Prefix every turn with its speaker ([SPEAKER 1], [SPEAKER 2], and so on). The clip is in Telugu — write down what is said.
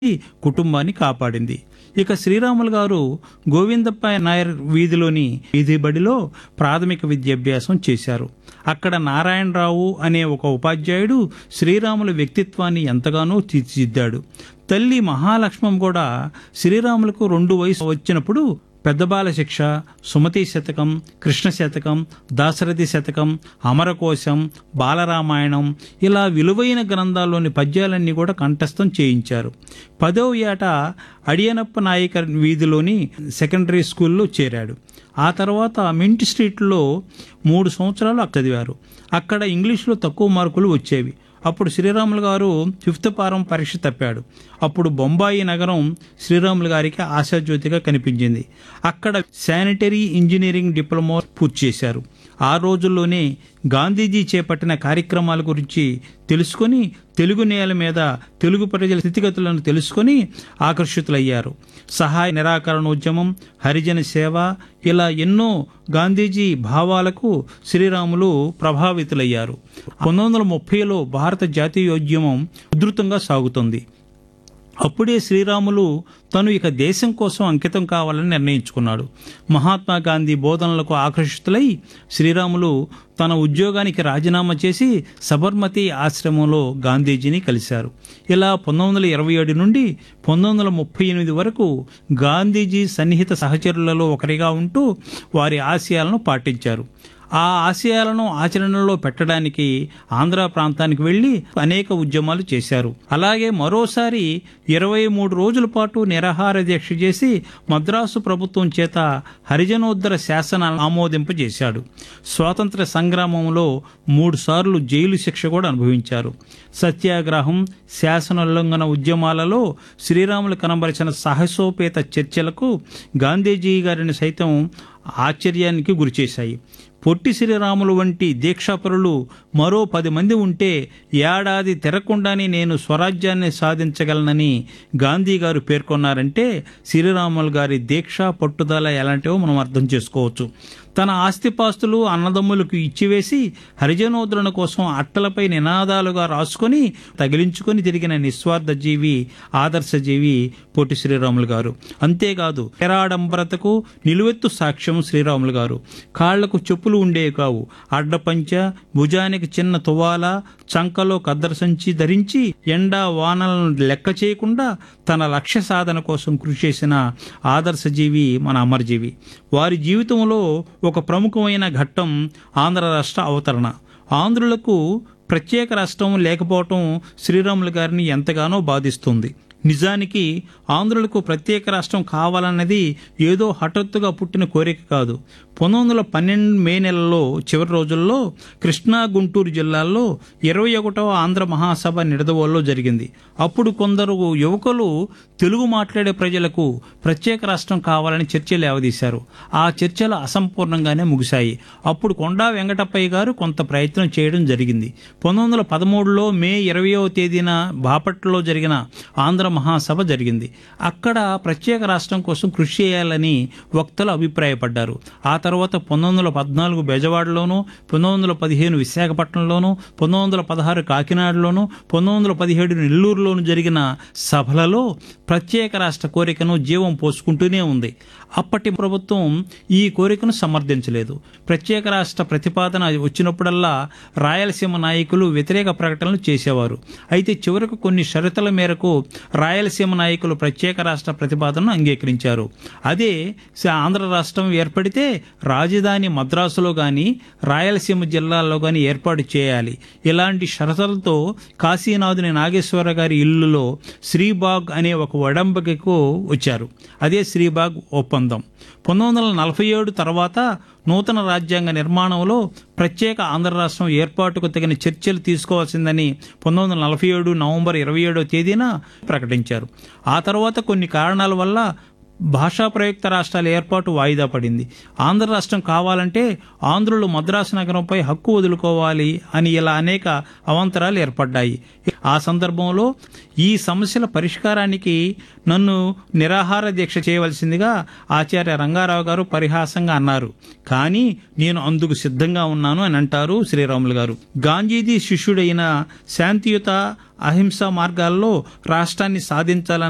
[SPEAKER 1] కుటుంబాన్ని కాపాడింది ఇక శ్రీరాములు గారు గోవిందప్ప నాయర్ వీధిలోని వీధి బడిలో ప్రాథమిక విద్యాభ్యాసం చేశారు అక్కడ నారాయణరావు అనే ఒక ఉపాధ్యాయుడు శ్రీరాముల వ్యక్తిత్వాన్ని ఎంతగానో తీర్చిదిద్దాడు తల్లి మహాలక్ష్మం కూడా శ్రీరాములకు రెండు వయసు వచ్చినప్పుడు పెద్దబాల శిక్ష సుమతి శతకం కృష్ణ శతకం దాశరథి శతకం అమరకోశం బాలరామాయణం ఇలా విలువైన గ్రంథాల్లోని పద్యాలన్నీ కూడా కంఠస్థం చేయించారు పదవ ఏట అడియనప్ప నాయక వీధిలోని సెకండరీ స్కూల్లో చేరాడు ఆ తర్వాత మింట్ స్ట్రీట్లో మూడు సంవత్సరాలు చదివారు అక్కడ ఇంగ్లీష్లో తక్కువ మార్కులు వచ్చేవి అప్పుడు శ్రీరాములు గారు ఫిఫ్త్ పారం పరీక్ష తప్పాడు అప్పుడు బొంబాయి నగరం శ్రీరాములు గారికి ఆశాజ్యోతిగా కనిపించింది అక్కడ శానిటరీ ఇంజనీరింగ్ డిప్లొమా పూర్తి చేశారు ఆ రోజుల్లోనే గాంధీజీ చేపట్టిన కార్యక్రమాల గురించి తెలుసుకొని తెలుగు నేల మీద తెలుగు ప్రజల స్థితిగతులను తెలుసుకొని ఆకర్షితులయ్యారు సహాయ నిరాకరణోద్యమం హరిజన సేవ ఇలా ఎన్నో గాంధీజీ భావాలకు శ్రీరాములు ప్రభావితులయ్యారు పంతొమ్మిది వందల ముప్పైలో భారత జాతీయోద్యమం ఉధృతంగా సాగుతుంది అప్పుడే శ్రీరాములు తను ఇక దేశం కోసం అంకితం కావాలని నిర్ణయించుకున్నాడు మహాత్మా గాంధీ బోధనలకు ఆకర్షితులై శ్రీరాములు తన ఉద్యోగానికి రాజీనామా చేసి సబర్మతి ఆశ్రమంలో గాంధీజీని కలిశారు ఇలా పంతొమ్మిది వందల ఇరవై ఏడు నుండి పంతొమ్మిది వందల ముప్పై ఎనిమిది వరకు గాంధీజీ సన్నిహిత సహచరులలో ఒకరిగా ఉంటూ వారి ఆశయాలను పాటించారు ఆ ఆశయాలను ఆచరణలో పెట్టడానికి ఆంధ్ర ప్రాంతానికి వెళ్లి అనేక ఉద్యమాలు చేశారు అలాగే మరోసారి ఇరవై మూడు రోజుల పాటు నిరాహార దీక్ష చేసి మద్రాసు ప్రభుత్వం చేత హరిజనోద్ధర శాసనాలను ఆమోదింపజేశాడు స్వాతంత్ర సంగ్రామంలో మూడు సార్లు జైలు శిక్ష కూడా అనుభవించారు సత్యాగ్రహం శాసనోల్లంఘన ఉద్యమాలలో శ్రీరాములు కనబరిచిన సాహసోపేత చర్చలకు గాంధీజీ గారిని సైతం ఆశ్చర్యానికి గురిచేశాయి పొట్టి శ్రీరాములు వంటి దీక్షాపరులు మరో పది మంది ఉంటే ఏడాది తిరగకుండానే నేను స్వరాజ్యాన్ని సాధించగలనని గాంధీ గారు పేర్కొన్నారంటే శ్రీరాములు గారి దీక్ష పట్టుదల ఎలాంటివో మనం అర్థం చేసుకోవచ్చు తన ఆస్తిపాస్తులు అన్నదమ్ములకు ఇచ్చివేసి హరిజనోద్ధరణ కోసం అట్టలపై నినాదాలుగా రాసుకొని తగిలించుకొని తిరిగిన నిస్వార్థ జీవి ఆదర్శ జీవి పొట్టి శ్రీరాములు గారు అంతేకాదు ఎరాడంబరతకు నిలువెత్తు సాక్ష్యం శ్రీరాములు గారు కాళ్లకు చెప్పులు ఉండేవి కావు అడ్డపంచ భుజానికి చిన్న తువాల చంకలో కద్దర సంచి ధరించి ఎండా వానలను లెక్క చేయకుండా తన లక్ష్య సాధన కోసం కృషి చేసిన ఆదర్శ జీవి మన అమరజీవి వారి జీవితంలో ఒక ప్రముఖమైన ఘట్టం ఆంధ్ర రాష్ట్ర అవతరణ ఆంధ్రులకు ప్రత్యేక రాష్ట్రం లేకపోవటం శ్రీరాములు గారిని ఎంతగానో బాధిస్తుంది నిజానికి ఆంధ్రులకు ప్రత్యేక రాష్ట్రం కావాలన్నది ఏదో హఠాత్తుగా పుట్టిన కోరిక కాదు పంతొమ్మిది వందల పన్నెండు మే నెలలో చివరి రోజుల్లో కృష్ణా గుంటూరు జిల్లాల్లో ఇరవై ఒకటవ ఆంధ్ర మహాసభ నిడదవోల్లో జరిగింది అప్పుడు కొందరు యువకులు తెలుగు మాట్లాడే ప్రజలకు ప్రత్యేక రాష్ట్రం కావాలని చర్చలు లేవదీశారు ఆ చర్చలు అసంపూర్ణంగానే ముగిశాయి అప్పుడు కొండా వెంకటప్పయ్య గారు కొంత ప్రయత్నం చేయడం జరిగింది పంతొమ్మిది వందల పదమూడులో మే ఇరవయవ తేదీన బాపట్లలో జరిగిన ఆంధ్ర మహాసభ జరిగింది అక్కడ ప్రత్యేక రాష్ట్రం కోసం కృషి చేయాలని వక్తలు అభిప్రాయపడ్డారు ఆ తర్వాత పంతొమ్మిది వందల పద్నాలుగు బెజవాడలోను పంతొమ్మిది వందల పదిహేను విశాఖపట్నంలోను పంతొమ్మిది వందల పదహారు కాకినాడలోను పంతొమ్మిది వందల పదిహేడు నెల్లూరులోను జరిగిన సభలలో ప్రత్యేక రాష్ట్ర కోరికను జీవం పోసుకుంటూనే ఉంది అప్పటి ప్రభుత్వం ఈ కోరికను సమర్థించలేదు ప్రత్యేక రాష్ట్ర ప్రతిపాదన వచ్చినప్పుడల్లా రాయలసీమ నాయకులు వ్యతిరేక ప్రకటనలు చేసేవారు అయితే చివరకు కొన్ని షరతుల మేరకు రాయలసీమ నాయకులు ప్రత్యేక రాష్ట్ర ప్రతిపాదనను అంగీకరించారు అదే ఆంధ్ర రాష్ట్రం ఏర్పడితే రాజధాని మద్రాసులో కానీ రాయలసీమ జిల్లాల్లో కానీ ఏర్పాటు చేయాలి ఇలాంటి షరతులతో కాశీనాథుని నాగేశ్వర గారి ఇల్లులో శ్రీబాగ్ అనే ఒక వడంబకకు వచ్చారు అదే శ్రీబాగ్ ఒప్పందం పంతొమ్మిది వందల నలభై ఏడు తర్వాత నూతన రాజ్యాంగ నిర్మాణంలో ప్రత్యేక ఆంధ్ర రాష్ట్రం ఏర్పాటుకు తగిన చర్చలు తీసుకోవాల్సిందని పంతొమ్మిది వందల నలభై ఏడు నవంబర్ ఇరవై ఏడో తేదీన ప్రకటించారు ఆ తర్వాత కొన్ని కారణాల వల్ల భాషా ప్రయుక్త రాష్ట్రాల ఏర్పాటు వాయిదా పడింది ఆంధ్ర రాష్ట్రం కావాలంటే ఆంధ్రులు మద్రాసు నగరంపై హక్కు వదులుకోవాలి అని ఇలా అనేక అవాంతరాలు ఏర్పడ్డాయి ఆ సందర్భంలో ఈ సమస్యల పరిష్కారానికి నన్ను నిరాహార దీక్ష చేయవలసిందిగా ఆచార్య రంగారావు గారు పరిహాసంగా అన్నారు కానీ నేను అందుకు సిద్ధంగా ఉన్నాను అని అంటారు శ్రీరాములు గారు గాంధీజీ శిష్యుడైన శాంతియుత అహింసా మార్గాల్లో రాష్ట్రాన్ని సాధించాలని